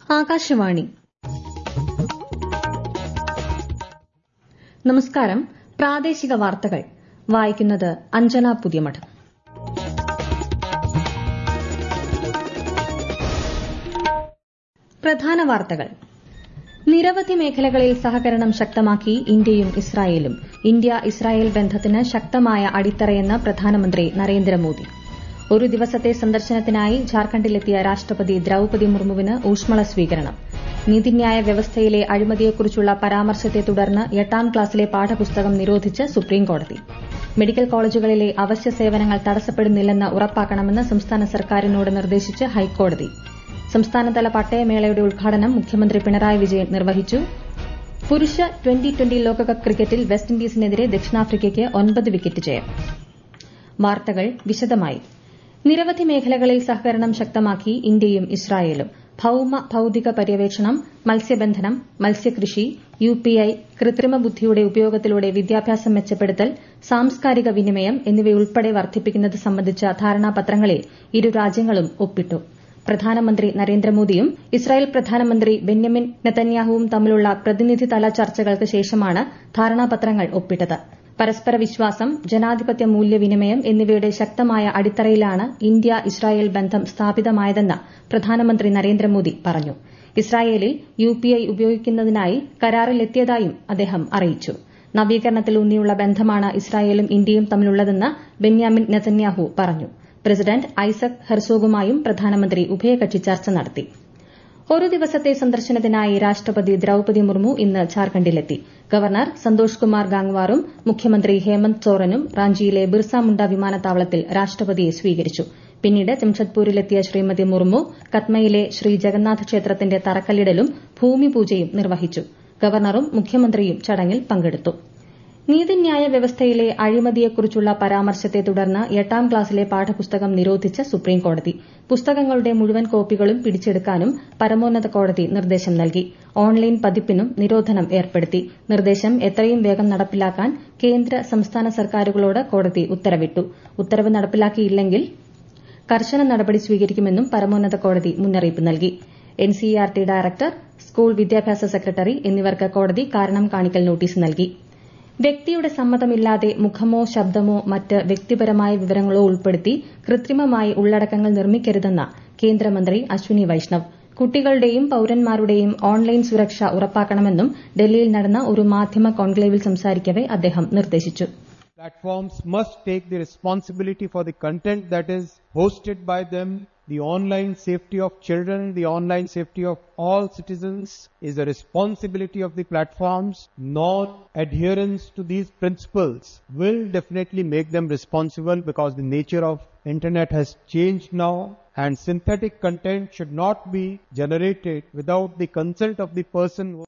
ആകാശവാണി നമസ്കാരം പ്രാദേശിക വാർത്തകൾ വായിക്കുന്നത് അഞ്ജന പുതിയമഠം പ്രധാന വാർത്തകൾ നിരവധി മേഖലകളിൽ സഹകരണം ശക്തമാക്കി ഇന്ത്യയും ഇസ്രായേലും ഇന്ത്യ ഇസ്രായേൽ ബന്ധത്തിന് ശക്തമായ അടിത്തറയെന്ന് പ്രധാനമന്ത്രി നരേന്ദ്രമോദി ഒരു ദിവസത്തെ സന്ദർശനത്തിനായി ജാർഖണ്ഡിലെത്തിയ രാഷ്ട്രപതി ദ്രൌപതി മുർമുവിന് ഊഷ്മള സ്വീകരണം നീതിന്യായ വ്യവസ്ഥയിലെ അഴിമതിയെക്കുറിച്ചുള്ള പരാമർശത്തെ തുടർന്ന് എട്ടാം ക്ലാസ്സിലെ പാഠപുസ്തകം നിരോധിച്ച് സുപ്രീംകോടതി മെഡിക്കൽ കോളേജുകളിലെ അവശ്യ സേവനങ്ങൾ തടസ്സപ്പെടുന്നില്ലെന്ന് ഉറപ്പാക്കണമെന്ന് സംസ്ഥാന സർക്കാരിനോട് നിർദ്ദേശിച്ച് ഹൈക്കോടതി സംസ്ഥാനതല പട്ടയമേളയുടെ ഉദ്ഘാടനം മുഖ്യമന്ത്രി പിണറായി വിജയൻ നിർവഹിച്ചു പുരുഷ ട്വന്റി ട്വന്റി ലോകകപ്പ് ക്രിക്കറ്റിൽ വെസ്റ്റ് ഇൻഡീസിനെതിരെ ദക്ഷിണാഫ്രിക്കയ്ക്ക് ഒൻപത് വിക്കറ്റ് ജയം വാർത്തകൾ വിശദമായി നിരവധി മേഖലകളിൽ സഹകരണം ശക്തമാക്കി ഇന്ത്യയും ഇസ്രായേലും ഭൌമ ഭൌതിക പര്യവേക്ഷണം മത്സ്യബന്ധനം മത്സ്യകൃഷി യുപിഐ കൃത്രിമ ബുദ്ധിയുടെ ഉപയോഗത്തിലൂടെ വിദ്യാഭ്യാസം മെച്ചപ്പെടുത്തൽ സാംസ്കാരിക വിനിമയം എന്നിവയുൾപ്പെടെ വർദ്ധിപ്പിക്കുന്നത് സംബന്ധിച്ച ധാരണാപത്രങ്ങളിൽ ഇരു രാജ്യങ്ങളും ഒപ്പിട്ടു പ്രധാനമന്ത്രി നരേന്ദ്രമോദിയും ഇസ്രായേൽ പ്രധാനമന്ത്രി ബെന്യമിൻ നെതന്യാഹുവും തമ്മിലുള്ള പ്രതിനിധിതല ചർച്ചകൾക്ക് ശേഷമാണ് ധാരണാപത്രങ്ങൾ ഒപ്പിട്ടത് പരസ്പര വിശ്വാസം ജനാധിപത്യ മൂല്യവിനിമയം എന്നിവയുടെ ശക്തമായ അടിത്തറയിലാണ് ഇന്ത്യ ഇസ്രായേൽ ബന്ധം സ്ഥാപിതമായതെന്ന് പ്രധാനമന്ത്രി നരേന്ദ്രമോദി പറഞ്ഞു ഇസ്രായേലിൽ യുപിഐ ഉപയോഗിക്കുന്നതിനായി കരാറിലെത്തിയതായും അദ്ദേഹം അറിയിച്ചു നവീകരണത്തിലൂന്നിയുള്ള ബന്ധമാണ് ഇസ്രായേലും ഇന്ത്യയും തമ്മിലുള്ളതെന്ന് ബെന്യാമിൻ നെതന്യാഹു പറഞ്ഞു പ്രസിഡന്റ് ഐസക് ഹെർസോഗുമായും പ്രധാനമന്ത്രി ഉഭയകക്ഷി ചർച്ച നടത്തി ഒരു ദിവസത്തെ സന്ദർശനത്തിനായി രാഷ്ട്രപതി ദ്രൌപതി മുർമു ഇന്ന് ഝാർഖണ്ഡിലെത്തി ഗവർണർ സന്തോഷ് കുമാർ ഗാംഗ്വാറും മുഖ്യമന്ത്രി ഹേമന്ത് സോറനും റാഞ്ചിയിലെ ബിർസ മുണ്ട വിമാനത്താവളത്തിൽ രാഷ്ട്രപതിയെ സ്വീകരിച്ചു പിന്നീട് ജംഷഡ്പൂരിലെത്തിയ ശ്രീമതി മുർമു കത്മയിലെ ശ്രീ ജഗന്നാഥ് ക്ഷേത്രത്തിന്റെ തറക്കല്ലിടലും ഭൂമിപൂജയും നിർവഹിച്ചു ഗവർണറും മുഖ്യമന്ത്രിയും ചടങ്ങിൽ പങ്കെടുത്തു നീതിന്യായ വ്യവസ്ഥയിലെ അഴിമതിയെക്കുറിച്ചുള്ള പരാമർശത്തെ തുടർന്ന് എട്ടാം ക്ലാസ്സിലെ പാഠപുസ്തകം നിരോധിച്ച് സുപ്രീംകോടതി പുസ്തകങ്ങളുടെ മുഴുവൻ കോപ്പികളും പിടിച്ചെടുക്കാനും പരമോന്നത കോടതി നിർദ്ദേശം നൽകി ഓൺലൈൻ പതിപ്പിനും നിരോധനം ഏർപ്പെടുത്തി നിർദ്ദേശം എത്രയും വേഗം നടപ്പിലാക്കാൻ കേന്ദ്ര സംസ്ഥാന സർക്കാരുകളോട് കോടതി ഉത്തരവിട്ടു ഉത്തരവ് നടപ്പിലാക്കിയില്ലെങ്കിൽ കർശന നടപടി സ്വീകരിക്കുമെന്നും പരമോന്നത കോടതി മുന്നറിയിപ്പ് നൽകി എൻസിഇആർടി ഡയറക്ടർ സ്കൂൾ വിദ്യാഭ്യാസ സെക്രട്ടറി എന്നിവർക്ക് കോടതി കാരണം കാണിക്കൽ നോട്ടീസ് നൽകി വ്യക്തിയുടെ സമ്മതമില്ലാതെ മുഖമോ ശബ്ദമോ മറ്റ് വ്യക്തിപരമായ വിവരങ്ങളോ ഉൾപ്പെടുത്തി കൃത്രിമമായി ഉള്ളടക്കങ്ങൾ നിർമ്മിക്കരുതെന്ന് കേന്ദ്രമന്ത്രി അശ്വിനി വൈഷ്ണവ് കുട്ടികളുടെയും പൌരന്മാരുടെയും ഓൺലൈൻ സുരക്ഷ ഉറപ്പാക്കണമെന്നും ഡൽഹിയിൽ നടന്ന ഒരു മാധ്യമ കോൺക്ലേവിൽ സംസാരിക്കവെ അദ്ദേഹം നിർദ്ദേശിച്ചു Platforms must take the responsibility for the content that is hosted by them. The online safety of children, the online safety of all citizens is the responsibility of the platforms. Non-adherence to these principles will definitely make them responsible because the nature of internet has changed now and synthetic content should not be generated without the consent of the person who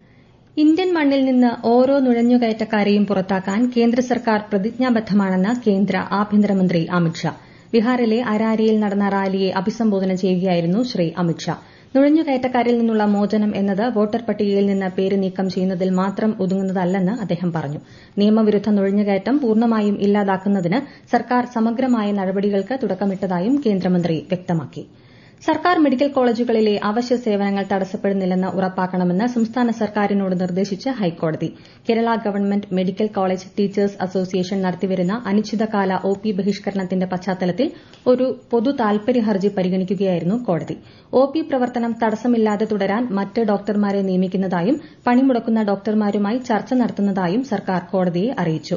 Indian മണ്ണിൽ നിന്ന് ഓരോ നുഴഞ്ഞുകയറ്റക്കാരെയും പുറത്താക്കാൻ കേന്ദ്ര സർക്കാർ പ്രതിജ്ഞാബദ്ധമാണെന്ന് കേന്ദ്ര ആഭ്യന്തരമന്ത്രി അമിത്ഷാ ബീഹാറിലെ അരാരിയിൽ നടന്ന റാലിയെ അഭിസംബോധന ചെയ്യുകയായിരുന്നു ശ്രീ അമിത്ഷാ നുഴഞ്ഞുകയറ്റക്കാരിൽ നിന്നുള്ള മോചനം എന്നത് വോട്ടർ പട്ടികയിൽ നിന്ന് പേര് നീക്കം ചെയ്യുന്നതിൽ മാത്രം ഒതുങ്ങുന്നതല്ലെന്ന് അദ്ദേഹം പറഞ്ഞു നിയമവിരുദ്ധ നുഴഞ്ഞുകയറ്റം പൂർണ്ണമായും ഇല്ലാതാക്കുന്നതിന് സർക്കാർ സമഗ്രമായ നടപടികൾക്ക് തുടക്കമിട്ടതായും കേന്ദ്രമന്ത്രി വ്യക്തമാക്കി സർക്കാർ മെഡിക്കൽ കോളേജുകളിലെ അവശ്യ സേവനങ്ങൾ തടസ്സപ്പെടുന്നില്ലെന്ന് ഉറപ്പാക്കണമെന്ന് സംസ്ഥാന സർക്കാരിനോട് നിർദ്ദേശിച്ച് ഹൈക്കോടതി Kerala government medical college teachers association നടത്തിവരുന്ന അനിശ്ചിതകാല ഒ പി ബഹിഷ്കരണത്തിന്റെ പശ്ചാത്തലത്തിൽ ഒരു പൊതു താൽപര്യ ഹർജി പരിഗണിക്കുകയായിരുന്നു കോടതി ഒ പി പ്രവർത്തനം തടസ്സമില്ലാതെ തുടരാൻ മറ്റ് ഡോക്ടർമാരെ നിയമിക്കുന്നതായും പണിമുടക്കുന്ന ഡോക്ടർമാരുമായി ചർച്ച നടത്തുന്നതായും സർക്കാർ കോടതിയെ അറിയിച്ചു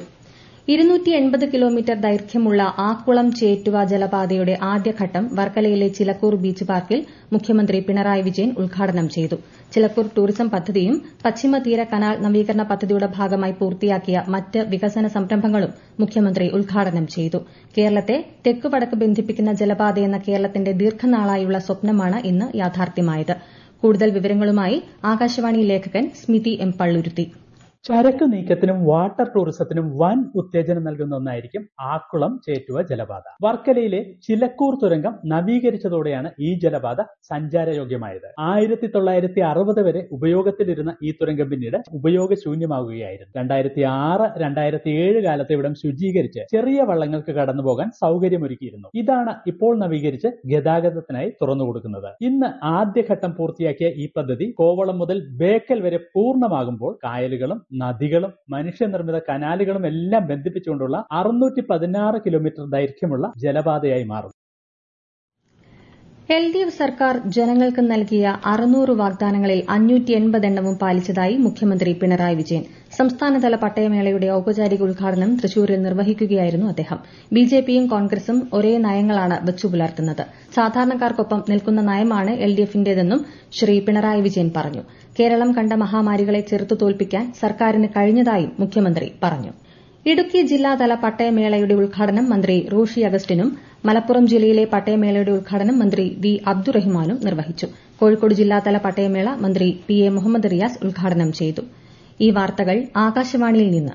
കിലോമീറ്റർ ദൈർഘ്യമുള്ള ആക്കുളം ചേറ്റുവ ജലപാതയുടെ ആദ്യഘട്ടം വർക്കലയിലെ ചിലക്കൂർ ബീച്ച് പാർക്കിൽ മുഖ്യമന്ത്രി പിണറായി വിജയൻ ഉദ്ഘാടനം ചെയ്തു ചിലക്കൂർ ടൂറിസം പദ്ധതിയും പശ്ചിമ തീര കനാൽ നവീകരണ പദ്ധതിയുടെ ഭാഗമായി പൂർത്തിയാക്കിയ മറ്റ് വികസന സംരംഭങ്ങളും മുഖ്യമന്ത്രി ഉദ്ഘാടനം ചെയ്തു കേരളത്തെ തെക്ക് വടക്ക് ബന്ധിപ്പിക്കുന്ന ജലപാതയെന്ന കേരളത്തിന്റെ ദീർഘനാളായുള്ള സ്വപ്നമാണ് ഇന്ന് യാഥാർത്ഥ്യമായത് കൂടുതൽ വിവരങ്ങളുമായി ആകാശവാണി ലേഖകൻ സ്മിതി എം പള്ളുരുത്തി ചരക്ക് നീക്കത്തിനും വാട്ടർ ടൂറിസത്തിനും വൻ ഉത്തേജനം നൽകുന്ന ഒന്നായിരിക്കും ആക്കുളം ചേറ്റുവ ജലപാത വർക്കലയിലെ ചിലക്കൂർ തുരങ്കം നവീകരിച്ചതോടെയാണ് ഈ ജലപാത സഞ്ചാരയോഗ്യമായത് ആയിരത്തി തൊള്ളായിരത്തി അറുപത് വരെ ഉപയോഗത്തിലിരുന്ന ഈ തുരങ്കം പിന്നീട് ഉപയോഗശൂന്യമാവുകയായിരുന്നു രണ്ടായിരത്തി ആറ് രണ്ടായിരത്തി ഏഴ് കാലത്ത് ഇവിടം ശുചീകരിച്ച് ചെറിയ വള്ളങ്ങൾക്ക് കടന്നുപോകാൻ സൗകര്യമൊരുക്കിയിരുന്നു ഇതാണ് ഇപ്പോൾ നവീകരിച്ച് ഗതാഗതത്തിനായി തുറന്നു കൊടുക്കുന്നത് ഇന്ന് ആദ്യഘട്ടം പൂർത്തിയാക്കിയ ഈ പദ്ധതി കോവളം മുതൽ ബേക്കൽ വരെ പൂർണ്ണമാകുമ്പോൾ കായലുകളും നദികളും മനുഷ്യനിർമ്മിത കനാലുകളും എല്ലാം ബന്ധിപ്പിച്ചുകൊണ്ടുള്ള അറുന്നൂറ്റി പതിനാറ് കിലോമീറ്റർ ദൈർഘ്യമുള്ള ജലപാതയായി മാറും എൽ ഡി എഫ് സർക്കാർ ജനങ്ങൾക്ക് നൽകിയ അറുന്നൂറ് വാഗ്ദാനങ്ങളിൽ അഞ്ഞൂറ്റി എൺപത് എണ്ണവും പാലിച്ചതായി മുഖ്യമന്ത്രി പിണറായി വിജയൻ സംസ്ഥാനതല പട്ടയമേളയുടെ ഔപചാരിക ഉദ്ഘാടനം തൃശൂരിൽ നിർവഹിക്കുകയായിരുന്നു അദ്ദേഹം ബിജെപിയും കോൺഗ്രസും ഒരേ നയങ്ങളാണ് വച്ചുപുലർത്തുന്നത് സാധാരണക്കാർക്കൊപ്പം നിൽക്കുന്ന നയമാണ് എൽ ഡി എഫിന്റേതെന്നും ശ്രീ പിണറായി വിജയൻ പറഞ്ഞു കേരളം കണ്ട മഹാമാരികളെ ചെറുത്തു തോൽപ്പിക്കാൻ സർക്കാരിന് കഴിഞ്ഞതായും മുഖ്യമന്ത്രി പറഞ്ഞു ഇടുക്കി ജില്ലാതല പട്ടയമേളയുടെ ഉദ്ഘാടനം മന്ത്രി റൂഷി അഗസ്റ്റിനും മലപ്പുറം ജില്ലയിലെ പട്ടയമേളയുടെ ഉദ്ഘാടനം മന്ത്രി വി അബ്ദുറഹിമാനും നിർവഹിച്ചു കോഴിക്കോട് ജില്ലാതല പട്ടയമേള മന്ത്രി പി എ മുഹമ്മദ് റിയാസ് ഉദ്ഘാടനം ചെയ്തു ഈ വാർത്തകൾ ആകാശവാണിയിൽ നിന്ന്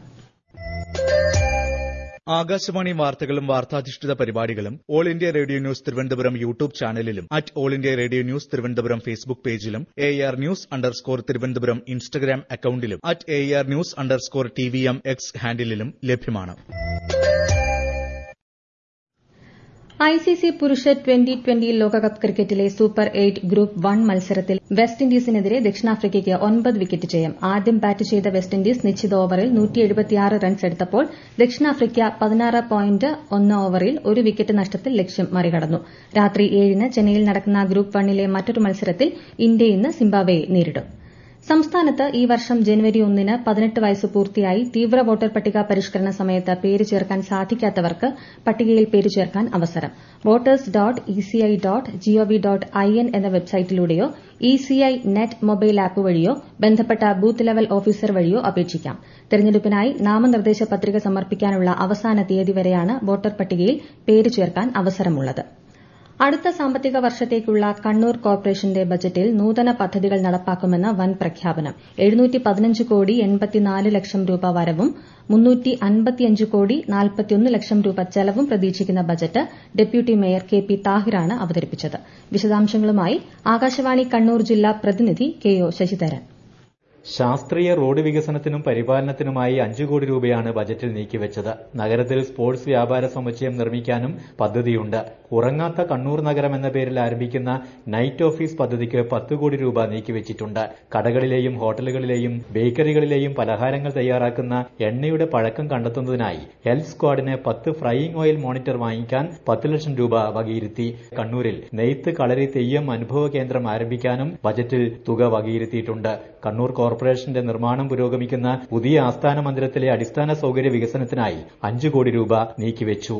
ആകാശവാണി വാർത്തകളും വാർത്താധിഷ്ഠിത പരിപാടികളും all India radio news Thiruvananthapuram YouTube ചാനലിലും at all India radio news Thiruvananthapuram Facebook പേജിലും A R news underscore Thiruvananthapuram Instagram അക്കൌണ്ടിലും at A R news underscore T V M X ഹാൻഡിലും ലഭ്യമാണ് ഐസിസി പുരുഷ ട്വന്റി ട്വന്റി ലോകകപ്പ് ക്രിക്കറ്റിലെ സൂപ്പർ എയ്റ്റ് ഗ്രൂപ്പ് വൺ മത്സരത്തിൽ West ഇൻഡീസിനെതിരെ ദക്ഷിണാഫ്രിക്കയ്ക്ക് ഒൻപത് വിക്കറ്റ് ജയം ആദ്യം ബാറ്റ് ചെയ്ത വെസ്റ്റ് ഇൻഡീസ് നിശ്ചിത ഓവറിൽ റൺസ് എടുത്തപ്പോൾ ദക്ഷിണാഫ്രിക്ക പതിനാറ് പോയിന്റ് ഒന്ന് ഓവറിൽ ഒരു വിക്കറ്റ് നഷ്ടത്തിൽ ലക്ഷ്യം മറികടന്നു രാത്രി ഏഴിന് ചെന്നൈയിൽ നടക്കുന്ന ഗ്രൂപ്പ് വണ്ണിലെ മറ്റൊരു മത്സരത്തിൽ ഇന്ത്യ ഇന്ന് സിംബാബ്വെയെ നേരിടും സംസ്ഥാനത്ത് ഈ വർഷം ജനുവരി ഒന്നിന് പതിനെട്ട് വയസ്സ് പൂർത്തിയായി തീവ്ര വോട്ടർ പട്ടിക പരിഷ്കരണ സമയത്ത് പേര് ചേർക്കാൻ സാധിക്കാത്തവർക്ക് പട്ടികയിൽ പേര് ചേർക്കാൻ അവസരം voters dot ECI dot GOV dot I N എന്ന വെബ്സൈറ്റിലൂടെയോ ഇസിഐ നെറ്റ് മൊബൈൽ ആപ്പ് വഴിയോ ബന്ധപ്പെട്ട ബൂത്ത് ലെവൽ ഓഫീസർ വഴിയോ അപേക്ഷിക്കാം തെരഞ്ഞെടുപ്പിനായി നാമനിർദ്ദേശ പത്രിക സമർപ്പിക്കാനുള്ള അവസാന തീയതി വരെയാണ് വോട്ടർ പട്ടികയിൽ പേര് ചേർക്കാൻ അവസരമുള്ളത് അടുത്ത സാമ്പത്തിക വർഷത്തേക്കുള്ള കണ്ണൂർ കോർപ്പറേഷന്റെ ബജറ്റിൽ നൂതന പദ്ധതികൾ നടപ്പാക്കുമെന്ന് വൻ പ്രഖ്യാപനം കോടി ലക്ഷം രൂപ വരവും കോടി ലക്ഷം രൂപ ചെലവും പ്രതീക്ഷിക്കുന്ന budget deputy mayor K P താഹിറാണ് അവതരിപ്പിച്ചത് വിശദാംശങ്ങളുമായി ആകാശവാണി കണ്ണൂർ ജില്ലാ പ്രതിനിധി കെ ഒ ശശിധരൻ ശാസ്ത്രീയ റോഡ് വികസനത്തിനും പരിപാലനത്തിനുമായി അഞ്ചു കോടി രൂപയാണ് ബജറ്റിൽ നീക്കിവച്ചത് നഗരത്തിൽ സ്പോർട്സ് വ്യാപാര സമുച്ചയം നിർമ്മിക്കാനും പദ്ധതിയുണ്ട് ഉറങ്ങാത്ത കണ്ണൂർ നഗരം എന്ന പേരിൽ ആരംഭിക്കുന്ന നൈറ്റ് ഓഫീസ് പദ്ധതിക്ക് പത്ത് കോടി രൂപ നീക്കിവച്ചിട്ടുണ്ട് കടകളിലെയും ഹോട്ടലുകളിലെയും ബേക്കറികളിലെയും പലഹാരങ്ങൾ തയ്യാറാക്കുന്ന എണ്ണയുടെ പഴക്കം കണ്ടെത്തുന്നതിനായി ഹെൽത്ത് സ്ക്വാഡിന് പത്ത് ഫ്രൈയിംഗ് ഓയിൽ മോണിറ്റർ വാങ്ങിക്കാൻ പത്ത് ലക്ഷം രൂപ വകയിരുത്തി കണ്ണൂരിൽ നെയ്ത്ത് കളരി തെയ്യം അനുഭവ കേന്ദ്രം ആരംഭിക്കാനും ബജറ്റിൽ തുക വകയിരുത്തിയിട്ടുണ്ട് കണ്ണൂർ കോർപ്പറേഷന്റെ നിർമ്മാണം പുരോഗമിക്കുന്ന പുതിയ ആസ്ഥാന മന്ദിരത്തിലെ അടിസ്ഥാന സൌകര്യ വികസനത്തിനായി അഞ്ചു കോടി രൂപ നീക്കിവച്ചു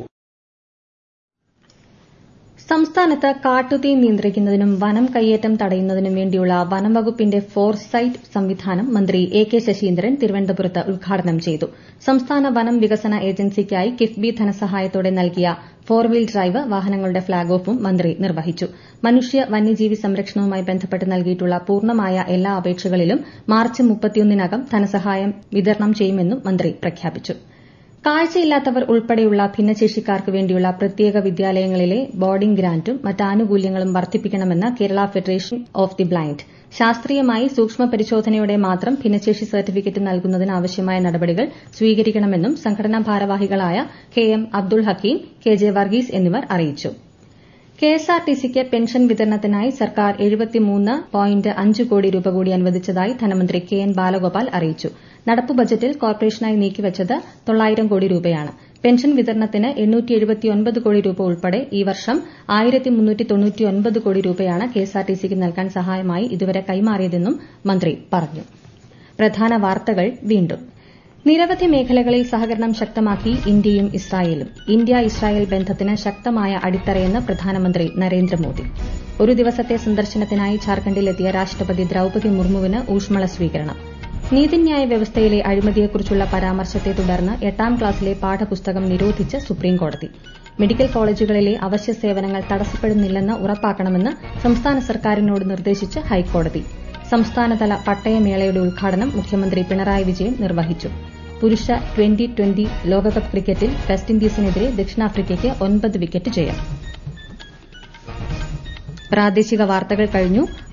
സംസ്ഥാനത്ത് കാട്ടുതീ നിയന്ത്രിക്കുന്നതിനും വനം കയ്യേറ്റം തടയുന്നതിനും വേണ്ടിയുള്ള വനംവകുപ്പിന്റെ ഫോർസൈറ്റ് സംവിധാനം മന്ത്രി എ കെ ശശീന്ദ്രൻ തിരുവനന്തപുരത്ത് ഉദ്ഘാടനം ചെയ്തു സംസ്ഥാന വനം വികസന ഏജൻസിക്കായി കിഫ്ബി ധനസഹായത്തോടെ നൽകിയ ഫോർ വീൽ ഡ്രൈവ് വാഹനങ്ങളുടെ ഫ്ളാഗ് ഓഫും മന്ത്രി നിർവഹിച്ചു മനുഷ്യ വന്യജീവി സംരക്ഷണവുമായി ബന്ധപ്പെട്ട് നൽകിയിട്ടുള്ള പൂർണ്ണമായ എല്ലാ അപേക്ഷകളിലും മാർച്ച് മുപ്പത്തിയൊന്നിനകം ധനസഹായം വിതരണം ചെയ്യുമെന്നും മന്ത്രി പ്രഖ്യാപിച്ചു കാഴ്ചയില്ലാത്തവർ ഉൾപ്പെടെയുള്ള ഭിന്നശേഷിക്കാർക്ക് വേണ്ടിയുള്ള പ്രത്യേക വിദ്യാലയങ്ങളിലെ ബോർഡിംഗ് ഗ്രാന്റും മറ്റ് ആനുകൂല്യങ്ങളും വർദ്ധിപ്പിക്കണമെന്ന് Kerala federation of the blind ശാസ്ത്രീയമായി സൂക്ഷ്മ പരിശോധനയോടെ മാത്രം ഭിന്നശേഷി സർട്ടിഫിക്കറ്റ് നൽകുന്നതിന് ആവശ്യമായ നടപടികൾ സ്വീകരിക്കണമെന്നും സംഘടനാ ഭാരവാഹികളായ K M Abdul Hakeem K J Varghese എന്നിവർ അറിയിച്ചു കെഎസ്ആർടിസിക്ക് പെൻഷൻ വിതരണത്തിനായി സർക്കാർ അഞ്ച് കോടി രൂപ കൂടി അനുവദിച്ചതായി ധനമന്ത്രി കെ എൻ ബാലഗോപാൽ അറിയിച്ചു നടപ്പു ബജറ്റിൽ കോർപ്പറേഷനായി നീക്കിവച്ചത് തൊള്ളായിരം കോടി രൂപയാണ് പെൻഷൻ വിതരണത്തിന് കോടി രൂപ ഉൾപ്പെടെ ഈ വർഷം കോടി രൂപയാണ് കെഎസ്ആർടിസിക്ക് നൽകാൻ സഹായമായി ഇതുവരെ കൈമാറിയതെന്നും മന്ത്രി പറഞ്ഞു പ്രധാന വാർത്തകൾ വീണ്ടും നിരവധി മേഖലകളിൽ സഹകരണം ശക്തമാക്കി ഇന്ത്യയും ഇസ്രായേലും ഇന്ത്യ ഇസ്രായേൽ ബന്ധത്തിന് ശക്തമായ അടിത്തറയെന്ന് പ്രധാനമന്ത്രി നരേന്ദ്രമോദി ഒരു ദിവസത്തെ സന്ദർശനത്തിനായി ഝാർഖണ്ഡിലെത്തിയ രാഷ്ട്രപതി ദ്രൌപതി മുർമുവിന് ഊഷ്മള സ്വീകരണം നീതിന്യായ വ്യവസ്ഥയിലെ അഴിമതിയെക്കുറിച്ചുള്ള പരാമർശത്തെ തുടർന്ന് എട്ടാം ക്ലാസ്സിലെ പാഠപുസ്തകം നിരോധിച്ച് സുപ്രീംകോടതി മെഡിക്കൽ കോളേജുകളിലെ അവശ്യ സേവനങ്ങൾ തടസ്സപ്പെടുന്നില്ലെന്ന് ഉറപ്പാക്കണമെന്ന് സംസ്ഥാന സർക്കാരിനോട് നിർദ്ദേശിച്ച് ഹൈക്കോടതി സംസ്ഥാനതല പട്ടയമേളയുടെ ഉദ്ഘാടനം മുഖ്യമന്ത്രി പിണറായി വിജയൻ നിർവഹിച്ചു പുരുഷ ട്വന്റി ട്വന്റി ലോകകപ്പ് ക്രിക്കറ്റിൽ വെസ്റ്റ് ഇൻഡീസിനെതിരെ ദക്ഷിണാഫ്രിക്കയ്ക്ക് ഒൻപത് വിക്കറ്റ് ജയം പ്രാദേശിക വാർത്തകൾ കഴിഞ്ഞു